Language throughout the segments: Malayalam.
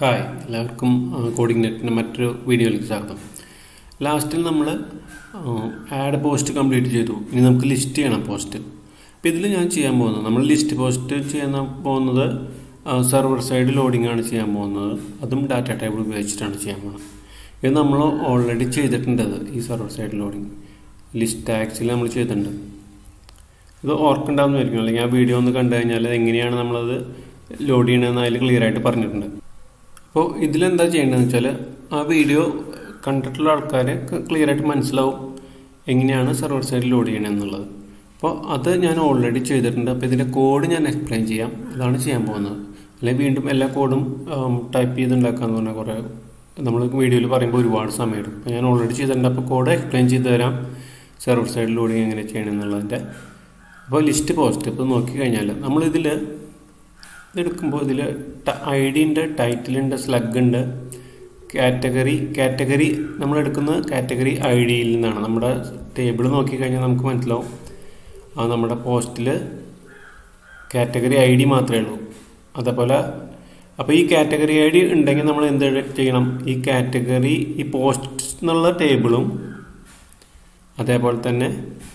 ഹായ് എല്ലാവർക്കും കോഡിംഗ് നെറ്റിൻ്റെ മറ്റൊരു വീഡിയോയിലേക്ക് സ്വാഗതം ലാസ്റ്റിൽ നമ്മൾ ആഡ് പോസ്റ്റ് കംപ്ലീറ്റ് ചെയ്തു ഇനി നമുക്ക് ലിസ്റ്റ് ചെയ്യണം പോസ്റ്റ് അപ്പോൾ ഇതിൽ ഞാൻ ചെയ്യാൻ പോകുന്നത് നമ്മൾ ലിസ്റ്റ് പോസ്റ്റ് ചെയ്യാൻ പോകുന്നത് സെർവർ സൈഡ് ലോഡിംഗ് ആണ് ചെയ്യാൻ പോകുന്നത് അതും ഡാറ്റ ടേബിൾ ഉപയോഗിച്ചിട്ടാണ് ചെയ്യാൻ പോകുന്നത് ഇത് നമ്മൾ ഓൾറെഡി ചെയ്തിട്ടുണ്ട് അത് ഈ സെർവർ സൈഡ് ലോഡിംഗ് ലിസ്റ്റ് ടാക്സിൽ നമ്മൾ ചെയ്തിട്ടുണ്ട് ഇത് ഓർക്കുണ്ടാവുന്നതായിരിക്കും അല്ലെങ്കിൽ ആ വീഡിയോ ഒന്ന് കണ്ടു കഴിഞ്ഞാൽ എങ്ങനെയാണ് നമ്മളത് ലോഡ് ചെയ്യണമെന്ന് അതിൽ ക്ലിയർ ആയിട്ട് പറഞ്ഞിട്ടുണ്ട് അപ്പോൾ ഇതിലെന്താ ചെയ്യേണ്ടതെന്ന് വെച്ചാൽ ആ വീഡിയോ കണ്ടിട്ടുള്ള ആൾക്കാർ ക്ലിയർ ആയിട്ട് മനസ്സിലാവും എങ്ങനെയാണ് സെർവർ സൈഡിൽ ലോഡ് ചെയ്യണമെന്നുള്ളത് അപ്പോൾ അത് ഞാൻ ഓൾറെഡി ചെയ്തിട്ടുണ്ട് അപ്പോൾ ഇതിൻ്റെ കോഡ് ഞാൻ എക്സ്പ്ലെയിൻ ചെയ്യാം അതാണ് ചെയ്യാൻ പോകുന്നത് അല്ലെങ്കിൽ വീണ്ടും എല്ലാ കോഡും ടൈപ്പ് ചെയ്ത് ഉണ്ടാക്കാന്ന് പറഞ്ഞാൽ കുറേ നമ്മൾ വീഡിയോയിൽ പറയുമ്പോൾ ഒരുപാട് സമയം എടുക്കും അപ്പോൾ ഞാൻ ഓൾറെഡി ചെയ്തിട്ടുണ്ട് അപ്പോൾ കോഡ് എക്സ്പ്ലെയിൻ ചെയ്ത് തരാം സെർവർ സൈഡിൽ ലോഡിങ് എങ്ങനെ ചെയ്യണമെന്നുള്ളതിൻ്റെ അപ്പോൾ ലിസ്റ്റ് പോസ്റ്റ് ഇപ്പോൾ നോക്കിക്കഴിഞ്ഞാൽ നമ്മളിതിൽ ഇതെടുക്കുമ്പോൾ ഇതിൽ ഐ ഡി ഉണ്ട് ടൈറ്റിൽ ഉണ്ട് സ്ലഗ് ഉണ്ട് കാറ്റഗറി കാറ്റഗറി നമ്മൾ എടുക്കുന്നത് കാറ്റഗറി ഐ ഡിയിൽ നിന്നാണ് നമ്മുടെ ടേബിൾ നോക്കിക്കഴിഞ്ഞാൽ നമുക്ക് മനസ്സിലാവും ആ നമ്മുടെ പോസ്റ്റിൽ കാറ്റഗറി ഐ ഡി മാത്രമേ ഉള്ളൂ അതേപോലെ അപ്പോൾ ഈ കാറ്റഗറി ഐ ഡി ഉണ്ടെങ്കിൽ നമ്മൾ എന്ത് ചെയ്യണം ഈ കാറ്റഗറി ഈ പോസ്റ്റ് എന്നുള്ള ടേബിളും അതേപോലെ തന്നെ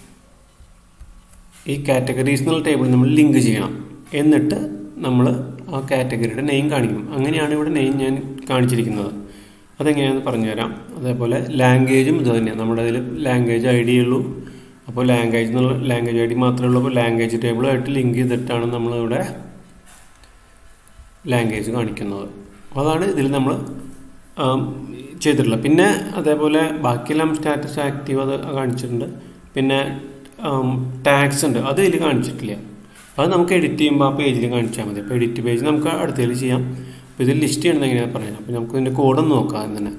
ഈ കാറ്റഗറീസ് എന്നുള്ള ടേബിൾ നമ്മൾ ലിങ്ക് ചെയ്യണം എന്നിട്ട് നമ്മൾ ആ കാറ്റഗറിയുടെ നെയിം കാണിക്കും അങ്ങനെയാണ് ഇവിടെ നെയിം ഞാൻ കാണിച്ചിരിക്കുന്നത് അതെങ്ങനെയാണെന്ന് പറഞ്ഞുതരാം അതേപോലെ ലാംഗ്വേജും ഇത് തന്നെയാണ് നമ്മുടെ അതിൽ ലാംഗ്വേജ് ഐ ഡി ഉള്ളൂ അപ്പോൾ ലാംഗ്വേജ് എന്നുള്ള ലാംഗ്വേജ് ഐ ഡി മാത്രമേ ഉള്ളൂ അപ്പോൾ ലാംഗ്വേജ് ടേബിളായിട്ട് ലിങ്ക് ചെയ്തിട്ടാണ് നമ്മളിവിടെ ലാംഗ്വേജ് കാണിക്കുന്നത് അതാണ് ഇതിൽ നമ്മൾ ചെയ്തിട്ടുള്ളത് പിന്നെ അതേപോലെ ബാക്കിയെല്ലാം സ്റ്റാറ്റസ് ആക്റ്റീവ് അത് കാണിച്ചിട്ടുണ്ട് പിന്നെ ടാക്സ് ഉണ്ട് അത് ഇതിൽ കാണിച്ചിട്ടില്ല അത് നമുക്ക് എഡിറ്റ് ചെയ്യുമ്പോൾ ആ പേജിൽ കാണിച്ചാൽ മതി അപ്പോൾ എഡിറ്റ് പേജ് നമുക്ക് അടുത്തതിൽ ചെയ്യാം അപ്പോൾ ഇതിൽ ലിസ്റ്റ് ചെയ്യണമെന്ന് എങ്ങനെയാണ് പറയാം അപ്പോൾ നമുക്ക് ഇതിൻ്റെ കോഡൊന്ന് നോക്കാം തന്നെ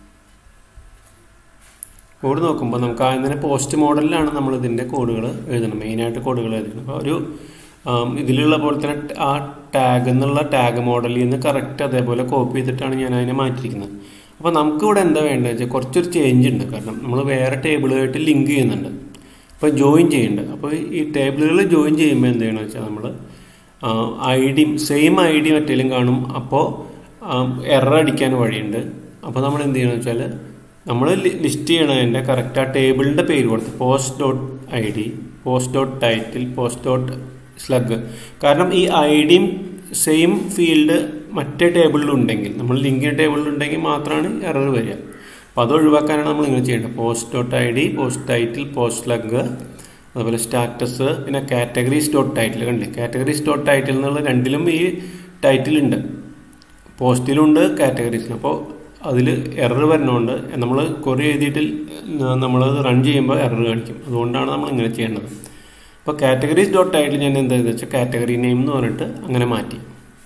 കോഡ് നോക്കുമ്പോൾ നമുക്ക് ആദ്യം തന്നെ പോസ്റ്റ് മോഡലിലാണ് നമ്മൾ ഇതിൻ്റെ കോഡുകൾ എഴുതണം മെയിനായിട്ട് കോഡുകൾ എഴുതണം അപ്പോൾ ഒരു ഇതിലുള്ള പോലെ തന്നെ ആ ടാഗ് എന്നുള്ള ടാഗ് മോഡലിൽ നിന്ന് കറക്റ്റ് അതേപോലെ കോപ്പി ചെയ്തിട്ടാണ് ഞാൻ അതിനെ മാറ്റിയിരിക്കുന്നത് അപ്പോൾ നമുക്കിവിടെ എന്താ വേണ്ടത് വെച്ചാൽ കുറച്ചൊരു ചേഞ്ച് ഉണ്ട് കാരണം നമ്മൾ വേറെ ടേബിളുമായിട്ട് ലിങ്ക് ചെയ്യുന്നുണ്ട് അപ്പോൾ ജോയിൻ ചെയ്യുന്നുണ്ട് അപ്പോൾ ഈ ടേബിളുകൾ ജോയിൻ ചെയ്യുമ്പോൾ എന്ത് ചെയ്യണമെന്ന് വെച്ചാൽ നമ്മൾ I D same I D മറ്റേലും കാണും അപ്പോൾ എറർ അടിക്കാൻ വഴിയുണ്ട് അപ്പോൾ നമ്മൾ എന്ത് ചെയ്യണമെന്ന് വെച്ചാൽ നമ്മൾ ലിസ്റ്റ് ചെയ്യണതിൻ്റെ കറക്റ്റ് ആ ടേബിളിൻ്റെ പേര് കൊടുത്ത് post dot I D post dot title post dot slug കാരണം ഈ ഐ ഡിയും സെയിം ഫീൽഡ് മറ്റേ ടേബിളിലുണ്ടെങ്കിൽ നമ്മൾ ലിങ്ക് ടേബിളിലുണ്ടെങ്കിൽ മാത്രമാണ് എറർ വരിക അപ്പോൾ അത് ഒഴിവാക്കാനാണ് നമ്മൾ ഇങ്ങനെ ചെയ്യേണ്ടത് post dot I D post title post slug അതുപോലെ സ്റ്റാറ്റസ് പിന്നെ കാറ്റഗറീസ് ഡോട്ട് ടൈറ്റിൽ കണ്ടില്ലേ കാറ്റഗറീസ് ഡോട്ട് ടൈറ്റിൽ എന്നുള്ള രണ്ടിലും ഈ ടൈറ്റിൽ ഉണ്ട് പോസ്റ്റിലുണ്ട് കാറ്റഗറീസിലും അപ്പോൾ അതിൽ എറർ വരുന്നതുകൊണ്ട് നമ്മൾ കുറേ എഴുതിയിട്ട് നമ്മൾ റൺ ചെയ്യുമ്പോൾ എറർ കാണിക്കും അതുകൊണ്ടാണ് നമ്മൾ ഇങ്ങനെ ചെയ്യേണ്ടത് അപ്പോൾ കാറ്റഗറീസ് ഡോട്ട് ടൈറ്റിൽ ഞാൻ എന്താ വെച്ചാൽ കാറ്റഗറി നെയിം എന്ന് പറഞ്ഞിട്ട് അങ്ങനെ മാറ്റി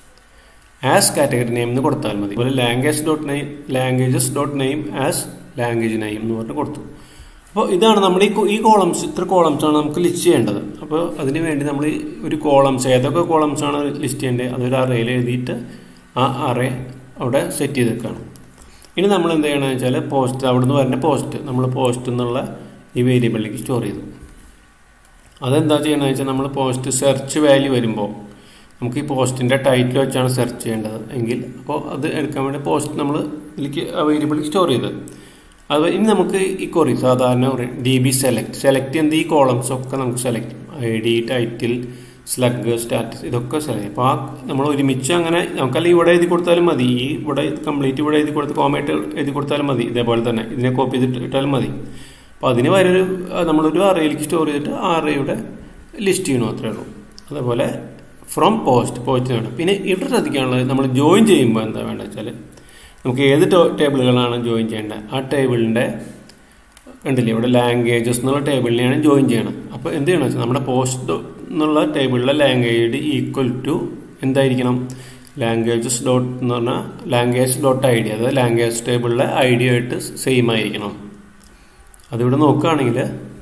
ആസ് കാറ്റഗറി നെയിം എന്ന് കൊടുത്താൽ മതി അതുപോലെ language dot name languages dot name as language name എന്ന് പറഞ്ഞിട്ട് കൊടുത്തു അപ്പോൾ ഇതാണ് നമ്മുടെ ഈ ഈ കോളംസ് ഇത്ര കോളംസ് ആണ് നമുക്ക് ലിസ്റ്റ് ചെയ്യേണ്ടത് അപ്പോൾ അതിന് വേണ്ടി നമ്മൾ ഒരു കോളംസ് ഏതൊക്കെ കോളംസ് ആണ് ലിസ്റ്റ് ചെയ്യേണ്ടത് അതൊരു അറയിൽ എഴുതിയിട്ട് ആ അറേ അവിടെ സെറ്റ് ചെയ്ത് വെക്കുകയാണ് ഇനി നമ്മൾ എന്ത് ചെയ്യണമെന്ന് വെച്ചാൽ പോസ്റ്റ് അവിടുന്ന് വരുന്ന പോസ്റ്റ് നമ്മൾ പോസ്റ്റ് എന്നുള്ള ഈ വേരിയബിളിലേക്ക് സ്റ്റോർ ചെയ്തു അതെന്താ ചെയ്യണമെന്ന് വെച്ചാൽ നമ്മൾ പോസ്റ്റ് സെർച്ച് വാല്യൂ വരുമ്പോൾ നമുക്ക് ഈ പോസ്റ്റിൻ്റെ ടൈറ്റിൽ വെച്ചാണ് സെർച്ച് ചെയ്യേണ്ടത് എങ്കിൽ അപ്പോൾ അത് എടുക്കാൻ വേണ്ടി പോസ്റ്റ് നമ്മൾ ഇതിലേക്ക് വേരിയബിളിൽ സ്റ്റോർ ചെയ്ത് അത് ഇനി നമുക്ക് ഈ കൊറി സാധാരണ ഡി ബി സെലക്ട് സെലക്ട് ചെയ്യുന്നത് ഈ കോളംസ് ഒക്കെ നമുക്ക് select I D title slug status ഇതൊക്കെ സെലക്ട് അപ്പോൾ ആ നമ്മൾ ഒരുമിച്ച് അങ്ങനെ നമുക്കല്ല ഇവിടെ എഴുതി കൊടുത്താലും മതി ഈ ഇവിടെ കംപ്ലീറ്റ് ഇവിടെ എഴുതി കൊടുത്ത് കോമേറ്റ് എഴുതി കൊടുത്താലും മതി ഇതേപോലെ തന്നെ ഇതിനെ കോപ്പി ചെയ്തിട്ട് ഇട്ടാലും മതി അപ്പോൾ അതിന് വരൊരു നമ്മളൊരു അറയിലേക്ക് സ്റ്റോർ ചെയ്തിട്ട് ആ അറയുടെ ലിസ്റ്റ് ചെയ്യണം അത്രേ ഉള്ളൂ അതേപോലെ ഫ്രം പോസ്റ്റ് പോസ്റ്റ് വേണം പിന്നെ ഇവിടെ ശ്രദ്ധിക്കാനുള്ളത് നമ്മൾ ജോയിൻ ചെയ്യുമ്പോൾ എന്താ വേണ്ടത് വെച്ചാൽ നമുക്ക് ഏത് ടേബിളുകളാണ് ജോയിൻ ചെയ്യേണ്ടത് ആ ടേബിളിൻ്റെ കണ്ടില്ലേ ഇവിടെ ലാംഗ്വേജസ് എന്നുള്ള ടേബിളിനെയാണ് ജോയിൻ ചെയ്യണം അപ്പോൾ എന്ത് ചെയ്യണം വെച്ചാൽ നമ്മുടെ പോസ്റ്റ് എന്നുള്ള ടേബിളിലെ ലാംഗ്വേജ് ഈക്വൽ ടു എന്തായിരിക്കണം ലാംഗ്വേജസ് ഡോട്ട് എന്ന് പറഞ്ഞാൽ ലാംഗ്വേജ് ഡോട്ട് ഐ ഡി അതായത് ലാംഗ്വേജ് ടേബിളിലെ ഐ ഡി ആയിട്ട് സെയിം ആയിരിക്കണം അതിവിടെ നോക്കുകയാണെങ്കിൽ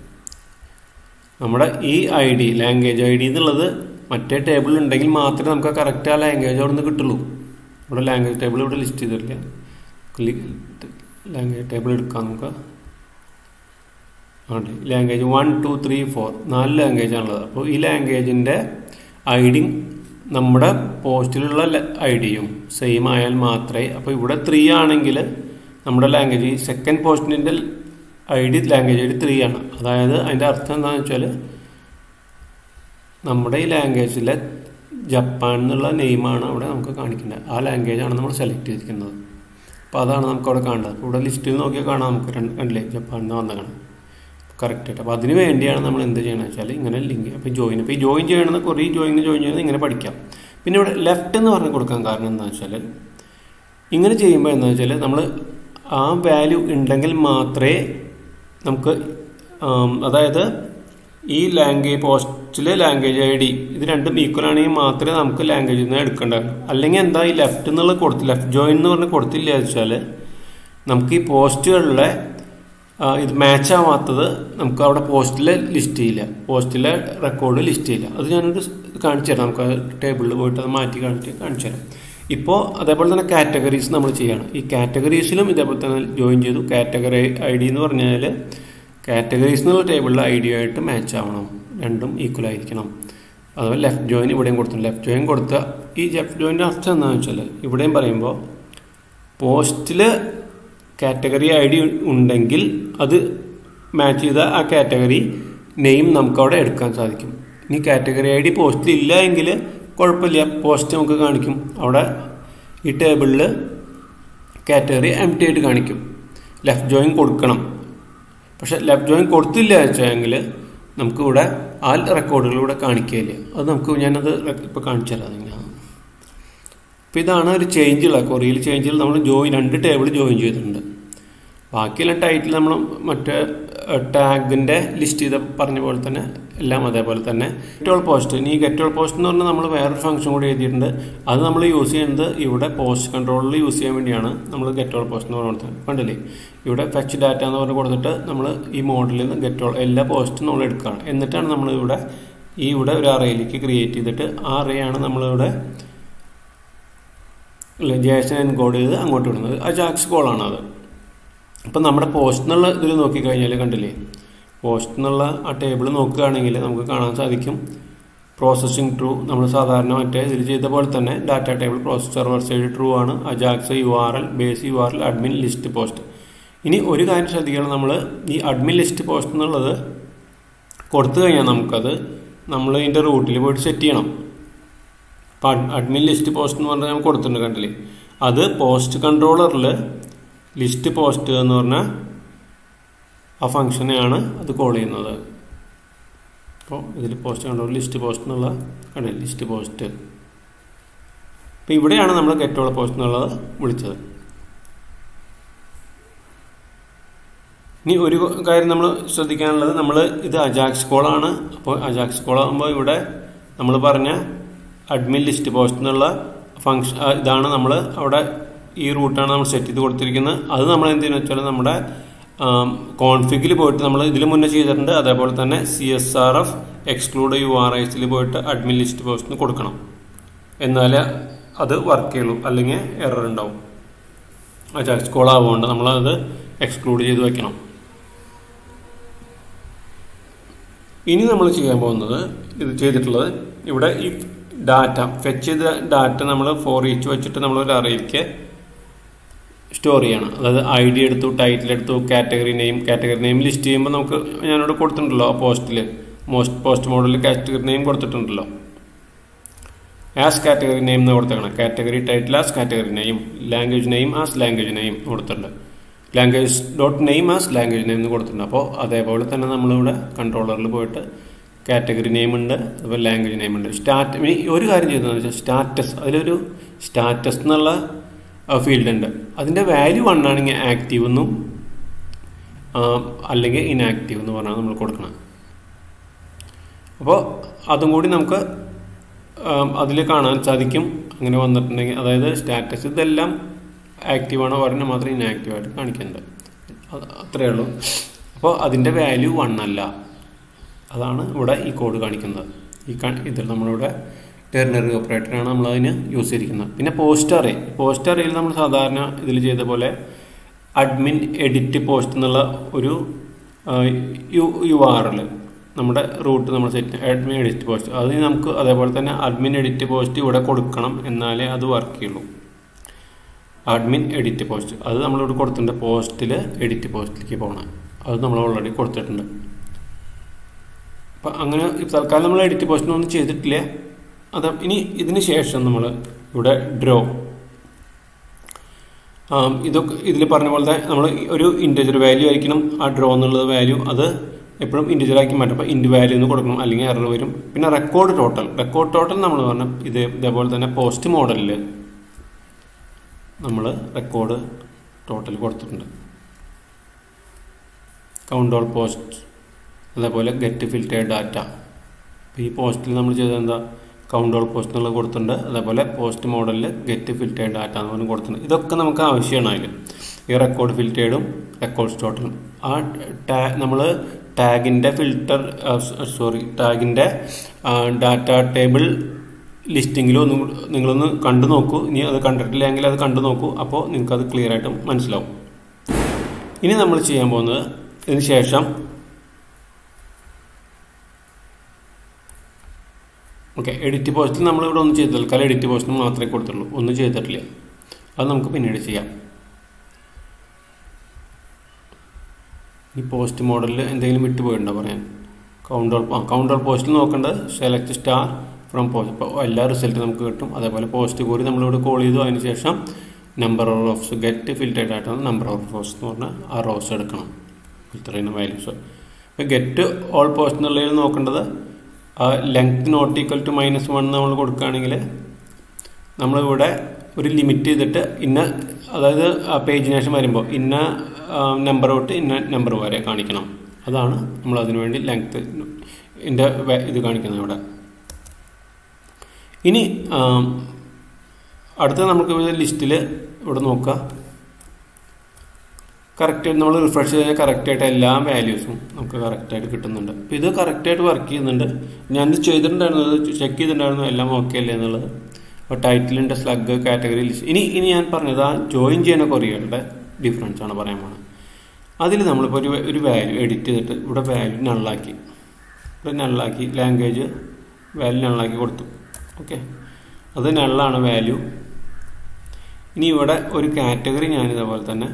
നമ്മുടെ ഈ I D language I D എന്നുള്ളത് മറ്റേ ടേബിൾ ഉണ്ടെങ്കിൽ മാത്രമേ നമുക്ക് കറക്റ്റ് ആ ലാംഗ്വേജ് അവിടെ നിന്ന് കിട്ടുള്ളൂ ഇവിടെ ലാംഗ്വേജ് ടേബിൾ ഇവിടെ ലിസ്റ്റ് ചെയ്തിട്ടില്ല ലാംഗ്വേജ് ടേബിൾ എടുക്കാം നമുക്ക് ആണ് language one two three four നാല് ലാംഗ്വേജ് ആണുള്ളത് അപ്പോൾ ഈ ലാംഗ്വേജിൻ്റെ ഐ ഡി നമ്മുടെ പോസ്റ്റിലുള്ള ഐ ഡിയും സെയിം ആയാൽ മാത്രമേ അപ്പോൾ ഇവിടെ ത്രീ ആണെങ്കിൽ നമ്മുടെ ലാംഗ്വേജ് ഈ സെക്കൻഡ് പോസ്റ്റിൻ്റെ I D language I D three ആണ് അതായത് അതിൻ്റെ അർത്ഥം എന്താണെന്ന് വെച്ചാൽ നമ്മുടെ ഈ ലാംഗ്വേജിലെ ജപ്പാൻ എന്നുള്ള നെയിമാണ് അവിടെ നമുക്ക് കാണിക്കേണ്ടത് ആ ലാംഗ്വേജാണ് നമ്മൾ സെലക്ട് ചെയ്തിരിക്കുന്നത് അപ്പോൾ അതാണ് നമുക്ക് അവിടെ കാണേണ്ടത് അപ്പോൾ ഇവിടെ ലിസ്റ്റിൽ നോക്കിയാൽ കാണാം നമുക്ക് രണ്ട് കണ്ടില്ലേ ജപ്പാൻ എന്ന് വന്ന കാണാം കറക്റ്റായിട്ട് അപ്പോൾ അതിന് വേണ്ടിയാണ് നമ്മൾ എന്ത് ചെയ്യണമെന്ന് വെച്ചാൽ ഇങ്ങനെ ലിങ്ക് അപ്പോൾ ജോയിൻ അപ്പോൾ ഈ ജോയിൻ ചെയ്യണമെന്ന് കുറേ ജോയിൻ ജോയിൻ ചെയ്യുന്നത് ഇങ്ങനെ പഠിക്കാം പിന്നെ ഇവിടെ ലെഫ്റ്റ് എന്ന് പറഞ്ഞ് കൊടുക്കാൻ കാരണം എന്താണെന്ന് വെച്ചാൽ ഇങ്ങനെ ചെയ്യുമ്പോൾ എന്താ വെച്ചാൽ നമ്മൾ ആ വാല്യൂ ഉണ്ടെങ്കിൽ മാത്രമേ നമുക്ക് അതായത് ഈ ലാംഗ്വേജ് പോസ്റ്റിലെ ലാംഗ്വേജ് ഐ ഡി ഇത് രണ്ടും ഈക്വൽ ആണെങ്കിൽ മാത്രമേ നമുക്ക് ലാംഗ്വേജിൽ നിന്ന് എടുക്കേണ്ടത് അല്ലെങ്കിൽ എന്താ ഈ ലെഫ്റ്റ് എന്നുള്ള കൊടുത്ത് ലെഫ്റ്റ് ജോയിൻ എന്ന് പറഞ്ഞ് കൊടുത്തില്ല വെച്ചാൽ നമുക്ക് ഈ പോസ്റ്റുകളിലെ ഇത് മാച്ച് ആവാത്തത് നമുക്ക് അവിടെ പോസ്റ്റിലെ ലിസ്റ്റ് ചെയ്യില്ല പോസ്റ്റിലെ റെക്കോർഡ് ലിസ്റ്റ് ചെയ്യില്ല അത് ഞാനൊരു കാണിച്ചു തരാം നമുക്ക് ടേബിളിൽ പോയിട്ട് അത് മാറ്റി കാണിച്ച് കാണിച്ചു തരാം ഇപ്പോൾ അതേപോലെ തന്നെ കാറ്റഗറീസ് നമ്മൾ ചെയ്യണം ഈ കാറ്റഗറീസിലും ഇതേപോലെ തന്നെ ജോയിൻ ചെയ്തു കാറ്റഗറി ഐ ഡി എന്ന് പറഞ്ഞാൽ കാറ്റഗറീസ് എന്നുള്ള ടേബിളിൽ ഐ ഡി ആയിട്ട് മാച്ച് ആവണം രണ്ടും ഈക്വൽ ആയിരിക്കണം അതുപോലെ ലെഫ്റ്റ് ജോയിൻ ഇവിടെയും കൊടുത്തു ലെഫ്റ്റ് ജോയിൻ കൊടുത്ത ഈ ലെഫ്റ്റ് ജോയിൻ്റെ അർത്ഥം എന്താണെന്ന് വെച്ചാൽ ഇവിടെയും പറയുമ്പോൾ പോസ്റ്റിൽ കാറ്റഗറി ഐ ഡി ഉണ്ടെങ്കിൽ അത് മാച്ച് ചെയ്ത ആ കാറ്റഗറി നെയിം നമുക്ക് അവിടെ എടുക്കാൻ സാധിക്കും ഇനി കാറ്റഗറി ഐ ഡി പോസ്റ്റിൽ ഇല്ല എങ്കിൽ കുഴപ്പമില്ല പോസ്റ്റ് നമുക്ക് കാണിക്കും അവിടെ ഈ ടേബിളിൽ കാറ്റഗറി എം ടി ആയിട്ട് കാണിക്കും ലെഫ്റ്റ് ജോയിൻ കൊടുക്കണം പക്ഷെ ലെഫ്റ്റ് ജോയിൻ കൊടുത്തില്ല വെച്ചെങ്കിൽ നമുക്കിവിടെ ആ റെക്കോർഡുകൾ ഇവിടെ കാണിക്കുകയില്ല അത് നമുക്ക് ഞാനത് ഇപ്പോൾ കാണിച്ചു തരാം ഞാൻ അപ്പോൾ ഇതാണ് ഒരു ചേഞ്ചുള്ള കൊറിയയിൽ ചേഞ്ചിൽ നമ്മൾ ജോയിൻ രണ്ട് ടേബിൾ ജോയിൻ ചെയ്തിട്ടുണ്ട് ബാക്കിയെല്ലാം ടൈറ്റിൽ നമ്മൾ മറ്റേ ടാഗിൻ്റെ ലിസ്റ്റ് ചെയ്ത പറഞ്ഞ പോലെ തന്നെ എല്ലാം അതേപോലെ തന്നെ ഗെറ്റോൾ പോസ്റ്റ് ഇനി ഗെറ്റോൾ പോസ്റ്റ് എന്ന് പറഞ്ഞാൽ നമ്മൾ വേറൊരു ഫംഗ്ഷൻ കൂടി എഴുതിയിട്ടുണ്ട് അത് നമ്മൾ യൂസ് ചെയ്യുന്നത് ഇവിടെ പോസ്റ്റ് കൺട്രോളിൽ യൂസ് ചെയ്യാൻ വേണ്ടിയാണ് നമ്മൾ ഗെറ്റോൾ പോസ്റ്റ് എന്ന് പറഞ്ഞത് കണ്ടില്ലേ ഇവിടെ ഫെച്ച് ഡാറ്റ എന്ന് പറഞ്ഞ് കൊടുത്തിട്ട് നമ്മൾ ഈ മോഡലിൽ നിന്ന് ഗെറ്റോൾ എല്ലാ പോസ്റ്റും നമ്മൾ എടുക്കുകയാണ് എന്നിട്ടാണ് നമ്മൾ ഇവിടെ ഈ ഇവിടെ ഒരു അറയിലേക്ക് ക്രിയേറ്റ് ചെയ്തിട്ട് ആ അറയാണ് നമ്മളിവിടെ ജേഷൻ എൻകോഡ് ചെയ്ത് അങ്ങോട്ട് വിടുന്നത് ആ ജാക്സ് കോളാണ് അത് അപ്പം നമ്മുടെ പോസ്റ്റ് എന്നുള്ള ഇതിൽ നോക്കിക്കഴിഞ്ഞാൽ കണ്ടില്ലേ പോസ്റ്റ് എന്നുള്ള ആ ടേബിൾ നോക്കുകയാണെങ്കിൽ നമുക്ക് കാണാൻ സാധിക്കും പ്രോസസ്സിംഗ് ട്രൂ നമ്മൾ സാധാരണ മറ്റേ ഇതിൽ ചെയ്ത പോലെ തന്നെ data table process server side true ആണ് Ajax U R L base U R L admin list post ഇനി ഒരു കാര്യം ശ്രദ്ധിക്കണം നമ്മൾ ഈ അഡ്മിൻ ലിസ്റ്റ് പോസ്റ്റ് എന്നുള്ളത് കൊടുത്തു കഴിഞ്ഞാൽ നമുക്കത് നമ്മൾ ഇതിൻ്റെ റൂട്ടിൽ പോയിട്ട് സെറ്റ് ചെയ്യണം അപ്പം അഡ്മിൻ ലിസ്റ്റ് പോസ്റ്റ് എന്ന് പറഞ്ഞാൽ നമുക്ക് കൊടുത്തിട്ടുണ്ട് കണ്ടില്ലേ അത് പോസ്റ്റ് കൺട്രോളറിൽ ലിസ്റ്റ് പോസ്റ്റ് എന്ന് പറഞ്ഞാൽ ആ ഫംഗ്ഷനെയാണ് അത് കോൾ ചെയ്യുന്നത് അപ്പോൾ ഇതിൽ പോസ്റ്റ് കൺട്രോൾ ലിസ്റ്റ് പോസ്റ്റ് എന്നുള്ള കണ്ടില്ലേ ലിസ്റ്റ് പോസ്റ്റ് അപ്പോൾ ഇവിടെയാണ് നമ്മൾ ഗെറ്റോള പോസ്റ്റ് എന്നുള്ളത് വിളിച്ചത് ഇനി ഒരു കാര്യം നമ്മൾ ശ്രദ്ധിക്കാനുള്ളത് നമ്മൾ ഇത് അജാക്സ് കോളാണ് അപ്പോൾ അജാക്സ് കോൾ ആകുമ്പോൾ ഇവിടെ നമ്മൾ പറഞ്ഞ അഡ്മിൻ ലിസ്റ്റ് പോസ്റ്റ് എന്നുള്ള ഫങ്ഷൻ ഇതാണ് നമ്മൾ അവിടെ ഈ റൂട്ടാണ് നമ്മൾ സെറ്റ് ചെയ്ത് കൊടുത്തിരിക്കുന്നത് അത് നമ്മൾ എന്ത് ചെയ്യുന്നത് വെച്ചാൽ നമ്മുടെ കോൺഫിഗിൽ പോയിട്ട് നമ്മൾ ഇതിൽ മുന്നേ ചെയ്തിട്ടുണ്ട് അതേപോലെ തന്നെ C S R F exclude U R ഐസിൽ പോയിട്ട് അഡ്മിൻ ലിസ്റ്റ് പോസ്റ്റിന് കൊടുക്കണം എന്നാലേ അത് വർക്ക് ചെയ്യുള്ളൂ അല്ലെങ്കിൽ എറർ ഉണ്ടാവും അജാക്സ് കോൾ ആവുകൊണ്ട് നമ്മളത് എക്സ്ക്ലൂഡ് ചെയ്ത് വെക്കണം ഇനി നമ്മൾ ചെയ്യാൻ പോകുന്നത് ഇത് ചെയ്തിട്ടുള്ളത് ഇവിടെ ഈ ഡാറ്റ ഫെച്ച് ചെയ്ത ഡാറ്റ നമ്മൾ ഫോർ ഈച്ച് വെച്ചിട്ട് നമ്മൾ ഒരു അറയിലേക്ക് സ്റ്റോർ ചെയ്യണം അതായത് ഐ ഡി എടുത്തു ടൈറ്റിൽ എടുത്തു category name category name list ചെയ്യുമ്പോൾ നമുക്ക് ഞാനിവിടെ കൊടുത്തിട്ടുണ്ടല്ലോ ആ പോസ്റ്റിൽ മോസ്റ്റ് പോസ്റ്റ് മോഡലിൽ കാറ്റഗറി നെയിം കൊടുത്തിട്ടുണ്ടല്ലോ ആസ് കാറ്റഗറി നെയിം എന്ന് കൊടുത്തേക്കണം category title as category name language name as language name കൊടുത്തിട്ടുണ്ട് language dot name as language name എന്ന് കൊടുത്തിട്ടുണ്ട് അപ്പോൾ അതേപോലെ തന്നെ നമ്മളിവിടെ കൺട്രോളറിൽ പോയിട്ട് കാറ്റഗറി നെയിം ഉണ്ട് അതുപോലെ ലാംഗ്വേജ് നെയിം ഉണ്ട് സ്റ്റാറ്റ് ഇനി ഒരു കാര്യം ചെയ്തതെന്ന് വെച്ചാൽ സ്റ്റാറ്റസ് അതിലൊരു സ്റ്റാറ്റസ് എന്നുള്ള ഫീൽഡ് ഉണ്ട് അതിൻ്റെ വാല്യൂ വൺ ആണെങ്കിൽ ആക്റ്റീവ് എന്നും അല്ലെങ്കിൽ ഇനാക്റ്റീവ് എന്ന് പറഞ്ഞാൽ നമ്മൾ കൊടുക്കണം അപ്പോൾ അതും കൂടി നമുക്ക് അതിൽ കാണാൻ സാധിക്കും അങ്ങനെ വന്നിട്ടുണ്ടെങ്കിൽ അതായത് സ്റ്റാറ്റസ് ഇതെല്ലാം ആക്റ്റീവാണോ പറഞ്ഞാൽ മാത്രം ഇനാക്റ്റീവായിട്ട് കാണിക്കുന്നുണ്ട് അത്രയേ ഉള്ളൂ അപ്പോൾ അതിൻ്റെ വാല്യൂ വൺ അല്ല അതാണ് ഇവിടെ ഈ കോഡ് കാണിക്കുന്നത് ഈ ഇതിൽ നമ്മളിവിടെ ടെർണറി ഓപ്പറേറ്ററാണ് നമ്മൾ അതിന് യൂസ് ചെയ്തിരിക്കുന്നത് പിന്നെ പോസ്റ്റ് അറേ പോസ്റ്റ് അറേയിൽ നമ്മൾ സാധാരണ ഇതിൽ ചെയ്ത പോലെ അഡ്മിൻ എഡിറ്റ് പോസ്റ്റ് എന്നുള്ള ഒരു യു യു ആർ എൽ നമ്മുടെ റൂട്ട് നമ്മൾ സെറ്റ് അഡ്മിൻ എഡിറ്റ് പോസ്റ്റ് അത് നമുക്ക് അതേപോലെ തന്നെ അഡ്മിൻ എഡിറ്റ് പോസ്റ്റ് ഇവിടെ കൊടുക്കണം എന്നാലേ അത് വർക്ക് ചെയ്യുള്ളൂ അഡ്മിൻ എഡിറ്റ് പോസ്റ്റ് അത് നമ്മളിവിടെ കൊടുത്തിട്ടുണ്ട് പോസ്റ്റിൽ എഡിറ്റ് പോസ്റ്റിലേക്ക് പോകണം അത് നമ്മൾ ഓൾറെഡി കൊടുത്തിട്ടുണ്ട് അപ്പം അങ്ങനെ ഇപ്പം തൽക്കാലം നമ്മൾ എഡിറ്റ് പോസ്റ്റിനൊന്നും ചെയ്തിട്ടില്ല അത് ഇനി ഇതിന് ശേഷം നമ്മൾ ഇവിടെ ഡ്രോ ഇതൊക്കെ ഇതിൽ പറഞ്ഞ പോലെ തന്നെ നമ്മൾ ഒരു ഇൻറ്റീജർ വാല്യൂ ആയിരിക്കണം ആ ഡ്രോ എന്നുള്ളത് വാല്യൂ അത് എപ്പോഴും ഇൻറ്റീജർ ആക്കി മാറ്റും അപ്പോൾ ഇൻറ്റു വാല്യൂ എന്ന് കൊടുക്കണം അല്ലെങ്കിൽ എറർ വരും പിന്നെ റെക്കോർഡ് ടോട്ടൽ റെക്കോർഡ് ടോട്ടൽ നമ്മൾ പറഞ്ഞ ഇത് ഇതേപോലെ തന്നെ പോസ്റ്റ് മോഡലിൽ നമ്മൾ റെക്കോർഡ് ടോട്ടൽ കൊടുത്തിട്ടുണ്ട് കൗണ്ട് ഓൾ പോസ്റ്റ് അതേപോലെ ഗെറ്റ് ഫിൽറ്റേഡ് ഡാറ്റ ഈ പോസ്റ്റിൽ നമ്മൾ ചെയ്തത് എന്താ കൗണ്ട് ഓൾ പോസ്റ്റ് എന്നുള്ളത് കൊടുത്തിട്ടുണ്ട് അതേപോലെ പോസ്റ്റ് മോഡലിൽ ഗെറ്റ് ഫിൽറ്റേഡ് ഡാറ്റ എന്ന് പറഞ്ഞ് കൊടുത്തിട്ടുണ്ട് ഇതൊക്കെ നമുക്ക് ആവശ്യമാണ് അതിൽ ഈ റെക്കോർഡ് ഫിൽറ്റേഡും റെക്കോർഡ് ടോട്ടലും ആ ടാ നമ്മൾ ടാഗിൻ്റെ ഫിൽറ്റർ സോറി ടാഗിൻ്റെ ഡാറ്റ ടേബിൾ ലിസ്റ്റിങ്ങിലും ഒന്ന് നിങ്ങളൊന്ന് കണ്ടു നോക്കൂ ഇനി അത് കണ്ടിട്ടില്ലെങ്കിൽ അത് കണ്ടു നോക്കൂ അപ്പോൾ നിങ്ങൾക്കത് ക്ലിയർ ആയിട്ട് മനസ്സിലാവും ഇനി നമ്മൾ ചെയ്യാൻ പോകുന്നത് ഇതിന് ശേഷം ഓക്കെ എഡിറ്റ് പോസ്റ്റിൽ നമ്മൾ ഇവിടെ ഒന്നും ചെയ്തില്ല തൽക്കാലം എഡിറ്റ് പോസ്റ്റിന് മാത്രമേ കൊടുത്തുള്ളൂ ഒന്നും ചെയ്തിട്ടില്ല അത് നമുക്ക് പിന്നീട് ചെയ്യാം ഈ പോസ്റ്റ് മോഡലിൽ എന്തെങ്കിലും വിട്ടുപോയിട്ടുണ്ടോ പറയാൻ കൗണ്ടർ ആ കൗണ്ടർ പോസ്റ്റിൽ നോക്കേണ്ടത് സെലക്ട് സ്റ്റാർ ഫ്രം പോസ്റ്റ് ഇപ്പോൾ എല്ലാ റിസൾട്ടും നമുക്ക് കിട്ടും അതേപോലെ പോസ്റ്റ് കൂടി നമ്മളിവിടെ കോൾ ചെയ്തു അതിന് ശേഷം number of rows get filtered ആയിട്ടാണ് നമ്പർ ഓഫ് റോസ് എന്ന് പറഞ്ഞാൽ ആ റോസ് എടുക്കണം ഫിൽറ്റർ ചെയ്യുന്ന വാല്യൂസ് ഇപ്പോൾ ഗെറ്റ് ഓൾ പോസ്റ്റ് എന്നുള്ളതിൽ നോക്കേണ്ടത് length not equal to minus one നമ്മൾ കൊടുക്കുകയാണെങ്കിൽ നമ്മളിവിടെ ഒരു ലിമിറ്റ് ചെയ്തിട്ട് ഇന്ന അതായത് ആ പേജിന് ശേഷം വരുമ്പോൾ ഇന്ന നമ്പർ തൊട്ട് ഇന്ന നമ്പർ വരെ കാണിക്കണം അതാണ് നമ്മൾ അതിനു വേണ്ടി ലെങ്ത് ഇതിൻ്റെ ഇത് കാണിക്കുന്നത് ഇവിടെ ഇനി അടുത്ത നമുക്ക് ലിസ്റ്റിൽ ഇവിടെ നോക്കുക കറക്റ്റായിട്ട് നമ്മൾ റിഫ്രഷ് ചെയ്താൽ കറക്റ്റായിട്ട് എല്ലാ വാല്യൂസും നമുക്ക് കറക്റ്റായിട്ട് കിട്ടുന്നുണ്ട് അപ്പോൾ ഇത് കറക്റ്റായിട്ട് വർക്ക് ചെയ്യുന്നുണ്ട് ഞാനിത് ചെയ്തിട്ടുണ്ടായിരുന്നു ചെക്ക് ചെയ്തിട്ടുണ്ടായിരുന്നു എല്ലാം ഓക്കെ അല്ലേ എന്നുള്ളത് അപ്പോൾ ടൈറ്റിലിൻ്റെ സ്ലഗ് കാറ്റഗറി ലിസ്റ്റ് ഇനി ഇനി ഞാൻ പറഞ്ഞത് ആ ജോയിൻ ചെയ്യുന്ന കൊറിയറുടെ ഡിഫറൻസ് ആണ് പറയാൻ പോകുന്നത് അതിൽ നമ്മളിപ്പോൾ ഒരു ഒരു വാല്യൂ എഡിറ്റ് ചെയ്തിട്ട് ഇവിടെ വാല്യൂ നള്ളാക്കി ഇവിടെ നള്ളാക്കി ലാംഗ്വേജ് വാല്യൂ നള്ളാക്കി കൊടുത്തു ഓക്കെ അത് നള്ളാണ് വാല്യൂ ഇനി ഇവിടെ ഒരു കാറ്റഗറി ഞാനിതേപോലെ തന്നെ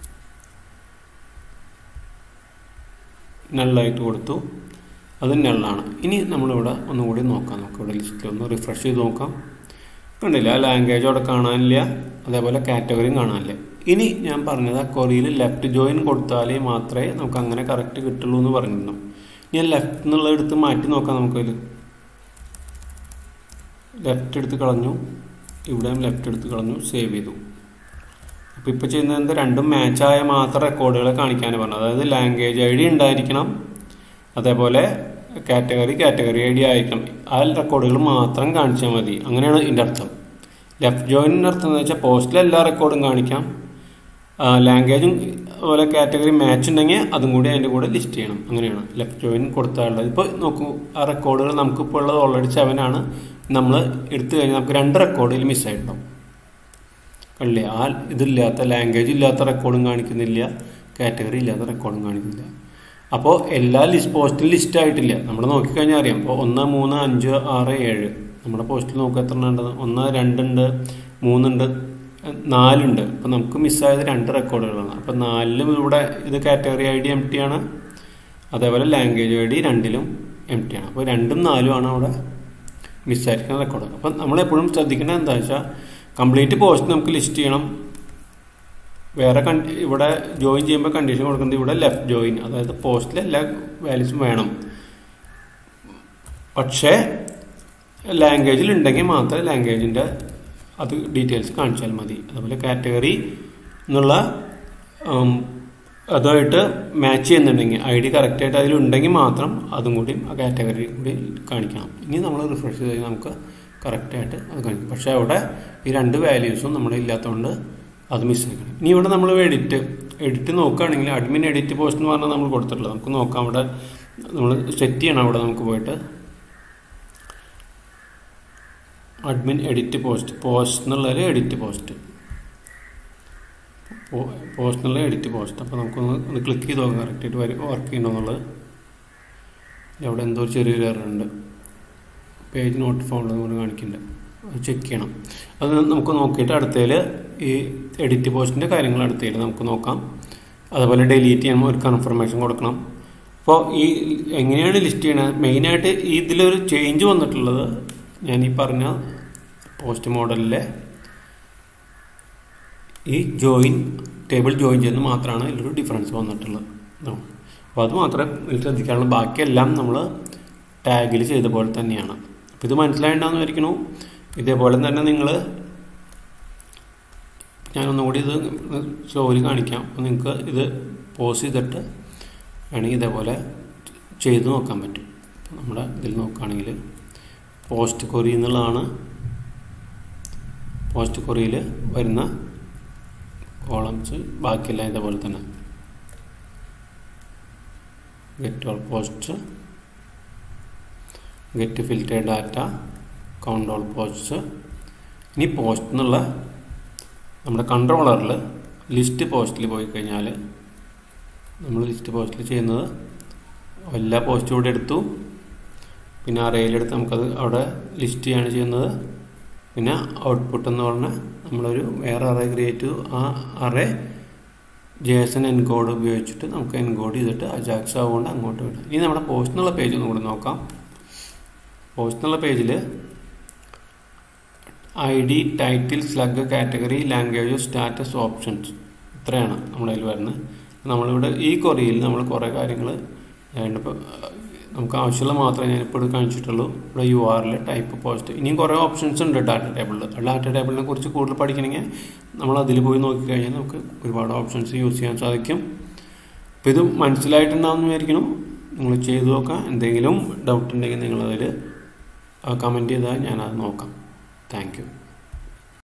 നള്ളായിട്ട് കൊടുത്തു അത് നള്ളാണ് ഇനി നമ്മളിവിടെ ഒന്നുകൂടി നോക്കാം നമുക്ക് ഇവിടെ ലിസ്റ്റിൽ ഒന്ന് റിഫ്രഷ് ചെയ്ത് നോക്കാം കണ്ടില്ല ലാംഗ്വേജ് അവിടെ കാണാനില്ല അതേപോലെ കാറ്റഗറിയും കാണാനില്ല ഇനി ഞാൻ പറഞ്ഞത് ആ കൊറിയിൽ ലെഫ്റ്റ് ജോയിൻ കൊടുത്താലേ മാത്രമേ നമുക്ക് അങ്ങനെ കറക്റ്റ് കിട്ടുള്ളൂ എന്ന് പറഞ്ഞിരുന്നു ഞാൻ ലെഫ്റ്റ് എന്നുള്ള എടുത്ത് മാറ്റി നോക്കാം നമുക്കതിൽ ലെഫ്റ്റ് എടുത്ത് കളഞ്ഞു ഇവിടെയും ലെഫ്റ്റ് എടുത്ത് കളഞ്ഞു സേവ് ചെയ്തു അപ്പോൾ ഇപ്പോൾ ചെയ്യുന്നത് എന്താ രണ്ടും മാച്ചായ മാത്രം റെക്കോർഡുകളെ കാണിക്കാനാണ് പറഞ്ഞത് അതായത് ലാംഗ്വേജ് ഐ ഡി ഉണ്ടായിരിക്കണം അതേപോലെ കാറ്റഗറി കാറ്റഗറി ഐ ഡി ആയിരിക്കണം ആ റെക്കോർഡുകൾ മാത്രം കാണിച്ചാൽ മതി അങ്ങനെയാണ് ഇതിൻ്റെ അർത്ഥം ലെഫ്റ്റ് ജോയിനിൻ്റെ അർത്ഥം എന്ന് വെച്ചാൽ പോസ്റ്റിൽ എല്ലാ റെക്കോർഡും കാണിക്കാം ലാംഗ്വേജും അതുപോലെ കാറ്റഗറി മാച്ച് ഉണ്ടെങ്കിൽ അതും കൂടി അതിൻ്റെ കൂടെ ലിസ്റ്റ് ചെയ്യണം അങ്ങനെയാണ് ലെഫ്റ്റ് ജോയിൻ കൊടുത്താലുള്ളത് ഇപ്പോൾ നോക്കൂ ആ റെക്കോർഡുകൾ നമുക്കിപ്പോൾ ഉള്ളത് ഓൾറെഡി സെവൻ ആണ് നമ്മൾ എടുത്തു കഴിഞ്ഞാൽ നമുക്ക് രണ്ട് റെക്കോർഡിൽ മിസ്സായിട്ടുണ്ടാവും കണ്ടില്ലേ ആ ഇതില്ലാത്ത ലാംഗ്വേജ് ഇല്ലാത്ത റെക്കോർഡും കാണിക്കുന്നില്ല കാറ്റഗറി ഇല്ലാത്ത റെക്കോർഡും കാണിക്കുന്നില്ല അപ്പോൾ എല്ലാ ലിസ്റ്റ് പോസ്റ്റിൽ ലിസ്റ്റ് ആയിട്ടില്ല നമ്മൾ നോക്കിക്കഴിഞ്ഞാൽ അറിയാം ഇപ്പോൾ ഒന്ന് മൂന്ന് അഞ്ച് ആറ് ഏഴ് നമ്മുടെ പോസ്റ്റിൽ നോക്കുക എത്ര ഉണ്ടെന്ന് ഒന്ന് രണ്ടുണ്ട് മൂന്നുണ്ട് നാലുണ്ട് അപ്പോൾ നമുക്ക് മിസ്സായത് രണ്ട് റെക്കോർഡുകളാണ് അപ്പോൾ നാലിലും ഇവിടെ ഇത് category I D empty ആണ് അതേപോലെ ലാംഗ്വേജ് ഐ ഡി രണ്ടിലും എം ടി ആണ് അപ്പോൾ രണ്ടും നാലും ആണ് അവിടെ മിസ്സായിരിക്കുന്ന റെക്കോർഡ് അപ്പം നമ്മളെപ്പോഴും ശ്രദ്ധിക്കേണ്ടത് എന്താ വെച്ചാൽ കംപ്ലീറ്റ് പോസ്റ്റ് നമുക്ക് ലിസ്റ്റ് ചെയ്യണം വേറെ കൺ ഇവിടെ ജോയിൻ ചെയ്യുമ്പോൾ കണ്ടീഷൻ കൊടുക്കുന്നത് ഇവിടെ ലെഫ്റ്റ് ജോയിൻ അതായത് പോസ്റ്റിൽ എല്ലാ വാല്യൂസും വേണം പക്ഷേ ലാംഗ്വേജിൽ ഉണ്ടെങ്കിൽ മാത്രമേ ലാംഗ്വേജിൻ്റെ അത് ഡീറ്റെയിൽസ് കാണിച്ചാൽ മതി അതുപോലെ കാറ്റഗറി എന്നുള്ള അതുമായിട്ട് മാച്ച് ചെയ്യുന്നുണ്ടെങ്കിൽ ഐ ഡി കറക്റ്റായിട്ട് അതിലുണ്ടെങ്കിൽ മാത്രം അതും കൂടി ആ കാറ്റഗറി കൂടി കാണിക്കണം ഇനി നമ്മൾ റിഫ്രഷ് ചെയ്ത് കഴിഞ്ഞാൽ നമുക്ക് കറക്റ്റായിട്ട് അത് കാണിക്കും പക്ഷേ അവിടെ ഈ രണ്ട് വാല്യൂസും നമ്മുടെ ഇല്ലാത്തതുകൊണ്ട് അത് മിസ് ആക്കണം ഇനി ഇവിടെ നമ്മൾ എഡിറ്റ് എഡിറ്റ് നോക്കുകയാണെങ്കിൽ അഡ്മിൻ എഡിറ്റ് പോസ്റ്റ് എന്ന് പറഞ്ഞാൽ നമ്മൾ കൊടുത്തിട്ടുള്ളത് നമുക്ക് നോക്കാം അവിടെ നമ്മൾ സെറ്റ് ചെയ്യണം അവിടെ നമുക്ക് പോയിട്ട് അഡ്മിൻ എഡിറ്റ് പോസ്റ്റ് പോസ്റ്റ് എന്നുള്ളൊരു എഡിറ്റ് പോസ്റ്റ് പോസ്റ്റ് എന്നുള്ള എഡിറ്റ് പോസ്റ്റ് അപ്പോൾ നമുക്കൊന്ന് ഒന്ന് ക്ലിക്ക് ചെയ്ത് നോക്കാം കറക്റ്റായിട്ട് വരും വർക്ക് ചെയ്യണോ എന്നുള്ളത് അവിടെ എന്തോ ഒരു ചെറിയൊരു എറർ ഉണ്ട് പേജ് നോട്ട് ഫൗണ്ട് എന്ന് പറഞ്ഞ് കാണിക്കുന്നുണ്ട് അത് ചെക്ക് ചെയ്യണം അത് നമുക്ക് നോക്കിയിട്ട് അടുത്തതിൽ ഈ എഡിറ്റ് പോസ്റ്റിൻ്റെ കാര്യങ്ങൾ അടുത്തതിൽ നമുക്ക് നോക്കാം അതുപോലെ ഡിലീറ്റ് ചെയ്യാൻ ഒരു കൺഫർമേഷൻ കൊടുക്കണം അപ്പോൾ ഈ എങ്ങനെയാണ് ലിസ്റ്റ് ചെയ്യണത് മെയിനായിട്ട് ഇതിലൊരു ചേഞ്ച് വന്നിട്ടുള്ളത് ഞാൻ ഈ പറഞ്ഞ പോസ്റ്റ് മോഡലിലെ ഈ ജോയിൻ ടേബിൾ ജോയിൻ ചെയ്യുന്നത് മാത്രമാണ് ഇതിലൊരു ഡിഫറൻസ് വന്നിട്ടുള്ളത് അപ്പോൾ അത് മാത്രമേ ഇതിൽ ശ്രദ്ധിക്കാനുള്ളൂ ബാക്കിയെല്ലാം നമ്മൾ ടാഗിൽ ചെയ്ത പോലെ തന്നെയാണ് അപ്പോൾ ഇത് മനസ്സിലായിട്ടുണ്ടാകുന്ന വിചാരിക്കണു ഇതേപോലെ തന്നെ നിങ്ങൾ ഞാനൊന്നുകൂടി ഇത് സ്ലോലി കാണിക്കാം അപ്പോൾ നിങ്ങൾക്ക് ഇത് പോസ് ചെയ്തിട്ട് വേണമെങ്കിൽ ഇതേപോലെ ചെയ്ത് നോക്കാൻ പറ്റും നമ്മുടെ ഇതിൽ നോക്കുകയാണെങ്കിൽ പോസ്റ്റ് കൊറി എന്നുള്ളതാണ് പോസ്റ്റ് കൊറിയിൽ വരുന്ന കോളംസ് ബാക്കിയെല്ലാം ഇതേപോലെ തന്നെ get all post get filter data count all post ഇനി പോസ്റ്റ് എന്നുള്ള നമ്മുടെ കൺട്രോളറിൽ ലിസ്റ്റ് പോസ്റ്റിൽ പോയി കഴിഞ്ഞാൽ നമ്മൾ ലിസ്റ്റ് പോസ്റ്റിൽ ചെയ്യുന്നത് എല്ലാ പോസ്റ്റും കൂടെ എടുത്തു പിന്നെ അറയിലെടുത്ത് നമുക്കത് അവിടെ ലിസ്റ്റ് ചെയ്യാണ് ചെയ്യുന്നത് പിന്നെ ഔട്ട്പുട്ട് എന്ന് പറഞ്ഞാൽ നമ്മളൊരു വേറെ അറേ ക്രിയേറ്റ് ചെയ്തു ആ അറേ ജേസൺ എൻകോഡ് ഉപയോഗിച്ചിട്ട് നമുക്ക് എൻകോഡ് ചെയ്തിട്ട് അജാക്സ് ആവുകൊണ്ട് അങ്ങോട്ട് വിടാം ഇനി നമ്മുടെ പോസ്റ്റ് എന്നുള്ള പേജ് ഒന്നും കൂടി നോക്കാം പോസ്റ്റ് എന്നുള്ള പേജിൽ I D title slug category language status options ഇത്രയാണ് നമ്മുടെ കയ്യിൽ വരുന്നത് നമ്മളിവിടെ ഈ കൊറിയിൽ നമ്മൾ കുറേ കാര്യങ്ങൾ ഇപ്പോൾ നമുക്ക് ആവശ്യമുള്ള മാത്രമേ ഞാനിപ്പോൾ ഇവിടെ കാണിച്ചിട്ടുള്ളൂ ഇവിടെ യു ആറിൽ ടൈപ്പ് പോസ്റ്റ് ഇനിയും കുറേ ഓപ്ഷൻസ് ഉണ്ട് ഡാറ്റ ടേബിളിൽ ഡാറ്റ ടേബിളിനെ കുറിച്ച് കൂടുതൽ പഠിക്കണമെങ്കിൽ നമ്മൾ അതിൽ പോയി നോക്കിക്കഴിഞ്ഞാൽ നമുക്ക് ഒരുപാട് ഓപ്ഷൻസ് യൂസ് ചെയ്യാൻ സാധിക്കും അപ്പോൾ ഇത് മനസ്സിലായിട്ടുണ്ടാവുമെന്ന് വിചാരിക്കണം നിങ്ങൾ ചെയ്തു നോക്കാം എന്തെങ്കിലും ഡൗട്ട് ഉണ്ടെങ്കിൽ നിങ്ങളതിൽ കമൻറ്റ് ചെയ്താൽ ഞാനത് നോക്കാം താങ്ക് യു